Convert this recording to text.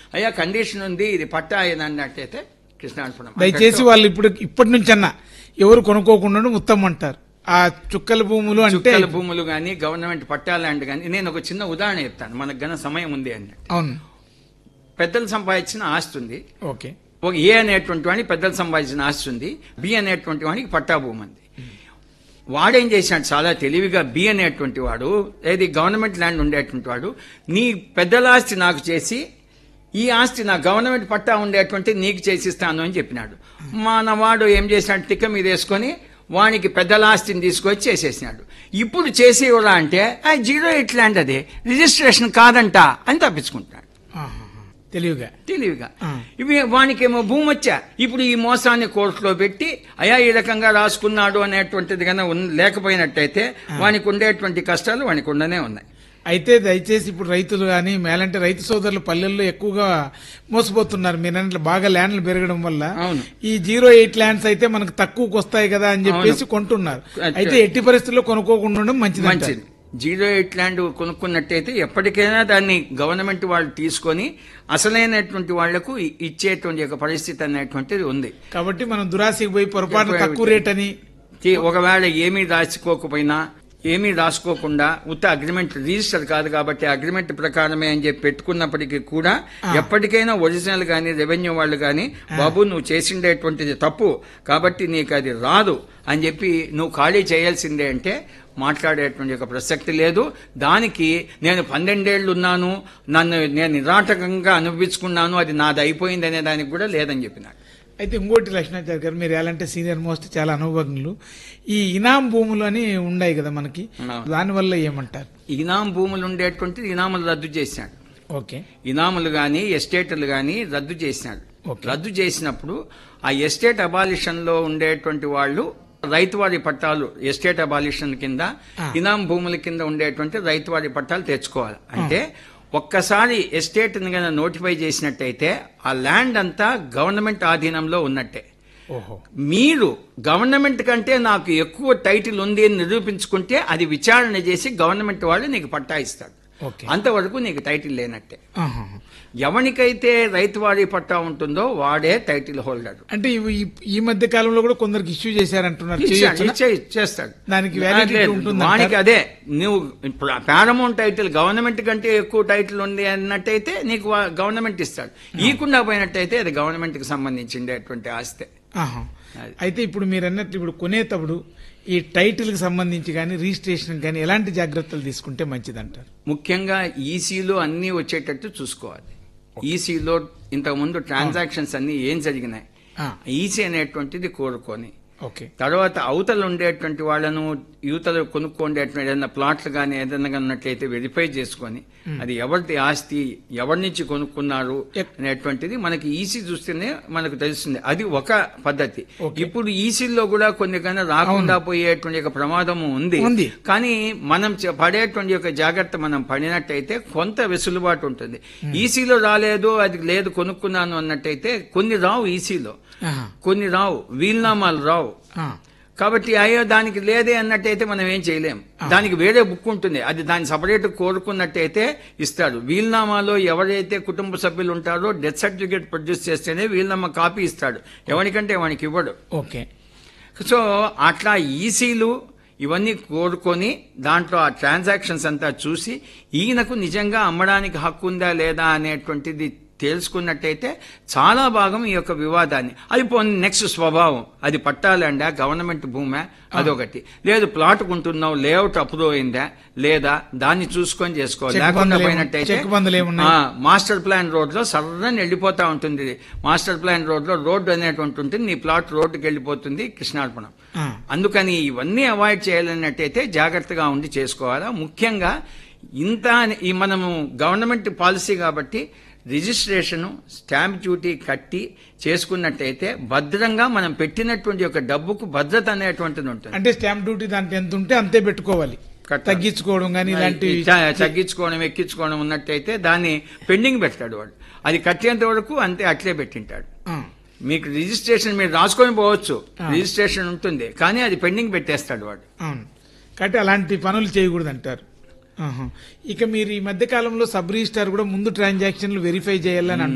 అయ్యా కండిషన్ ఉంది ఇది పట్టా అయింది అన్నట్టయితే కృష్ణార్పణం దయచేసి వాళ్ళు ఇప్పుడు ఇప్పటి నుంచన్నా ఎవరు కొనుక్కోకుండా ఉత్తమం అంటారు ఆ చుక్కల భూములు అంటే చుక్కల భూములు కానీ గవర్నమెంట్ పట్టా ల్యాండ్ కానీ నేను ఒక చిన్న ఉదాహరణ చెప్తాను మనకు గన సమయం ఉంది అన్నట్టు అవును పెద్దలు సంపాదించిన ఆస్తి ఉంది ఓకే ఒక ఏ అనేటువంటి వాడికి పెద్దలు సంపాదించిన ఆస్తి ఉంది బి అనేటువంటి వాడికి పట్టా భూమి ఉంది వాడేం చేశాడు చాలా తెలివిగా బి అనేటువంటి వాడు ఏది గవర్నమెంట్ ల్యాండ్ ఉండేటువంటి వాడు నీ పెద్దల ఆస్తి నాకు చేసి ఈ ఆస్తి నా గవర్నమెంట్ పట్టా ఉండేటువంటి నీకు చేసిస్తాను అని చెప్పినాడు మనవాడు ఏం చేశాడు తిక్క మీద వేసుకొని వానికి పెద్దల ఆస్తిని తీసుకొచ్చి చేసేసినాడు ఇప్పుడు చేసేవరా అంటే ఆ జీరో ఎయిట్ ల్యాండ్ అదే రిజిస్ట్రేషన్ కాదంట అని తప్పించుకుంటాడు ఆహాహా. తెలివిగా తెలివిగా ఆ. ఇవి వానికేమో భూమి వచ్చా ఇప్పుడు ఈ మోసాన్ని కోర్టులో పెట్టి అయా ఈ రకంగా రాసుకున్నాడు అనేటువంటిది కన్నా ఉన్- లేకపోయినట్టయితే వానికి ఉండేటువంటి కష్టాలు వానికి ఉండనే ఉన్నాయి అయితే దయచేసి ఇప్పుడు రైతులు కానీ మేలంటే రైతు సోదరులు పల్లెల్లో ఎక్కువగా మోసపోతున్నారు మీరు బాగా ల్యాండ్లు పెరగడం వల్ల అవును. ఈ జీరో ఎయిట్ ల్యాండ్స్ అయితే మనకు తక్కువకు వస్తాయి కదా అని చెప్పేసి కొంటున్నారు అయితే ఎట్టి పరిస్థితుల్లో కొనుక్కోకుండా ఉండడం మంచిది మంచిది అంటారు. జీరో ఎయిట్ ల్యాండ్ కొనుక్కున్నట్టయితే ఎప్పటికైనా దాన్ని గవర్నమెంట్ వాళ్ళు తీసుకొని అసలైనటువంటి వాళ్లకు ఇ- ఇచ్చేటువంటి ఒక పరిస్థితి అనేటువంటిది ఉంది కాబట్టి మనం దురాశకి పోయి పొరపాటు తక్కువ రేట్ అని తి- ఒకవేళ ఏమీ రాసుకోకపోయినా ఏమీ రాసుకోకుండా ఉత్త అగ్రిమెంట్ రిజిస్టర్ కాదు కాబట్టి అగ్రిమెంట్ ప్రకారమే అని చెప్పి పెట్టుకున్నప్పటికీ కూడా ఎప్పటికైనా ఒరిజినల్ గాని రెవెన్యూ వాళ్ళు గాని బాబు నువ్వు చేసిండేటువంటిది తప్పు కాబట్టి నీకు అది రాదు అని చెప్పి నువ్వు ఖాళీ చేయాల్సిందే అంటే మాట్లాడేటువంటి ఒక ప్రసక్తి లేదు దానికి నేను పన్నెండేళ్లు ఉన్నాను నన్ను నేను నిరాటకంగా అనుభవించుకున్నాను అది నాది అయిపోయింది అనే దానికి కూడా లేదని చెప్పినాడు అయితే ఇంకోటి లక్ష్మణాచారి గారు మీరు ఎలాంటి సీనియర్ మోస్ట్ చాలా అనుభవజ్ఞులు ఈ ఇనాం భూములు అని ఉన్నాయి కదా మనకి అవును. దానివల్ల ఏమంటారు ఇనాం భూములు ఉండేటువంటిది ఇనాములు రద్దు చేశాడు ఓకే ఇనాములు గాని ఎస్టేట్లు గాని రద్దు చేసినాడు ఓకే. రద్దు చేసినప్పుడు ఆ ఎస్టేట్ అబాలిషన్ లో ఉండేటువంటి వాళ్ళు రైతువారి పట్టాలు ఎస్టేట్ అబాలిషన్ కింద ఆ. ఇనాం భూముల కింద ఉండేటువంటి రైతువారి పట్టాలు తెచ్చుకోవాలి అంటే ఒక్కసారి ఎస్టేట్ కనుక నోటిఫై చేసినట్టయితే ఆ ల్యాండ్ అంతా గవర్నమెంట్ ఆధీనంలో ఉన్నట్టే ఓహో మీరు గవర్నమెంట్ కంటే నాకు ఎక్కువ టైటిల్ ఉంది అని నిరూపించుకుంటే అది విచారణ చేసి గవర్నమెంట్ వాళ్ళు నీకు పట్టా ఇస్తాడు ఓకే అంతవరకు నీకు టైటిల్ లేనట్టే ఆహాహా. ఎవరికైతే రైతువారి పట్టా ఉంటుందో వాడే టైటిల్ హోల్డర్ అంటే ఇవి ఈ- ఈ మధ్య కాలంలో కూడా కొందరికి ఇష్యూ చేశారంటున్నారు ఇచ్చాడు, చేయొచ్చునా? ఇచ్చే- చేస్తాడు దానికి validity లేదు, ఉంటుందంటారా? వానికి అదే నువ్వు పారమౌంట్ టైటిల్ గవర్నమెంట్ కంటే ఎక్కువ టైటిల్ ఉంది అన్నట్టయితే నీకు వా- గవర్నమెంట్ ఇస్తాడు ఈకుండా పోయినట్టయితే అది గవర్నమెంట్ కి సంబంధించినటువంటి ఆస్తే ఆహా. అది. అయితే ఇప్పుడు మీరు అన్నట్టు ఇప్పుడు కొనేటప్పుడు ఈ టైటిల్ కి సంబంధించి కానీ రిజిస్ట్రేషన్ కానీ ఎలాంటి జాగ్రత్తలు తీసుకుంటే మంచిదంటారు ముఖ్యంగా ఈసీలో అన్ని వచ్చేటట్టు చూసుకోవాలి ఈసీలో ఇంతకుముందు ట్రాన్సాక్షన్స్ అన్ని ఏం జరిగినాయి ఆ, ఈసీ అనేటువంటిది కోరుకొని ఓకే తర్వాత అవతల ఉండేటువంటి వాళ్ళను యువతలు కొనుక్కోండేటువంటి ఏదైనా ప్లాట్లు కానీ ఏదైనా కానీ ఉన్నట్లయితే వెరిఫై చేసుకొని అది ఎవరిది ఆస్తి ఎవరి నుంచి కొనుక్కున్నారు ఎక్- అనేటువంటిది మనకి ఈసీ చూస్తేనే మనకు తెలుస్తుంది అది ఒక పద్ధతి ఓకే. ఇప్పుడు ఈసీలో కూడా కొన్ని కన్నా రాకుండా పోయేటువంటి ఒక ప్రమాదము ఉంది ఉంది. కానీ మనం చ- పడేటువంటి యొక్క జాగ్రత్త మనం పడినట్టయితే కొంత వెసులుబాటు ఉంటుంది ఈసీలో రాలేదు అది లేదు కొనుక్కున్నాను అన్నట్టయితే కొన్ని రావు ఈసీలో ఆహా. కొన్ని రావు వీల్నామాలు రావు ఆ, కాబట్టి అయ్యో దానికి లేదే అన్నట్టయితే మనం ఏం చేయలేం దానికి వేరే బుక్ ఉంటుంది అది దాన్ని సపరేట్ కోరుకున్నట్టయితే ఇస్తాడు వీల్నామాలో ఎవరైతే కుటుంబ సభ్యులు ఉంటారో డెత్ సర్టిఫికేట్ ప్రొడ్యూస్ చేస్తేనే వీల్నామా కాపీ ఇస్తాడు ఎవరికంటే వానికి ఇవ్వడు ఓకే సో అట్లా ఈసీలు ఇవన్నీ కోరుకొని దాంట్లో ఆ ట్రాన్సాక్షన్స్ అంతా చూసి ఈయనకు నిజంగా అమ్మడానికి హక్కు ఉందా లేదా అనేటువంటిది తెలుసుకున్నట్టయితే చాలా భాగం ఈ యొక్క వివాదాన్ని అది పోనీ నెక్స్ట్ స్వభావం అది పట్టాలండా గవర్నమెంట్ భూమే అదొకటి లేదు ప్లాట్ కొంటున్నావు లేఅవుట్ అప్రూవ్ అయిందా లేదా దాన్ని చూసుకొని చేసుకోవాలి చెక్ లేకుండా బందులు ఏము- పోయినట్టయితే చెక్ బందులు ఏమున్నాయి? ఆ, మాస్టర్ ప్లాన్ రోడ్ లో సర్రని వెళ్ళిపోతా ఉంటుంది ఇది. మాస్టర్ ప్లాన్ రోడ్ లో రోడ్డు అనేటువంటి ఉంటుంది నీ ప్లాట్ రోడ్డుకి వెళ్ళిపోతుంది కృష్ణార్పణం ఆ, అందుకని ఇవన్నీ అవాయిడ్ చేయాలన్నట్టయితే జాగ్రత్తగా ఉండి చేసుకోవాలా ముఖ్యంగా ఇంత అని- ఈ మనము గవర్నమెంట్ పాలసీ కాబట్టి రిజిస్ట్రేషన్ స్టాంప్ డ్యూటీ కట్టి చేసుకున్నట్టయితే భద్రంగా మనం పెట్టినటువంటి ఒక డబ్బుకు భద్రత అనేటువంటిది ఉంటుంది అంటే స్టాంప్ డ్యూటీ దాంట్లో ఎంత ఉంటే అంతే పెట్టుకోవాలి కట్టాలి. తగ్గించుకోవడం కానీ ఇలాంటివి త- తగ్గించుకోవడం ఎక్కించుకోవడం ఉన్నట్టయితే దాన్ని పెండింగ్ పెడతాడు వాడు అది కట్టేంత వరకు అంతే అట్లే పెట్టింటాడు ఆ, మీకు రిజిస్ట్రేషన్ మీరు రాసుకొని పోవచ్చు ఆ. రిజిస్ట్రేషన్ ఉంటుంది కానీ అది పెండింగ్ పెట్టేస్తాడు వాడు అవును కాబట్టి అలాంటి పనులు చేయకూడదు అంటారు ఆహా. ఇక మీరు ఈ మధ్య కాలంలో సబ్ రిజిస్టార్ కూడా ముందు ట్రాన్సాక్షన్లు వెరిఫై చేయాలని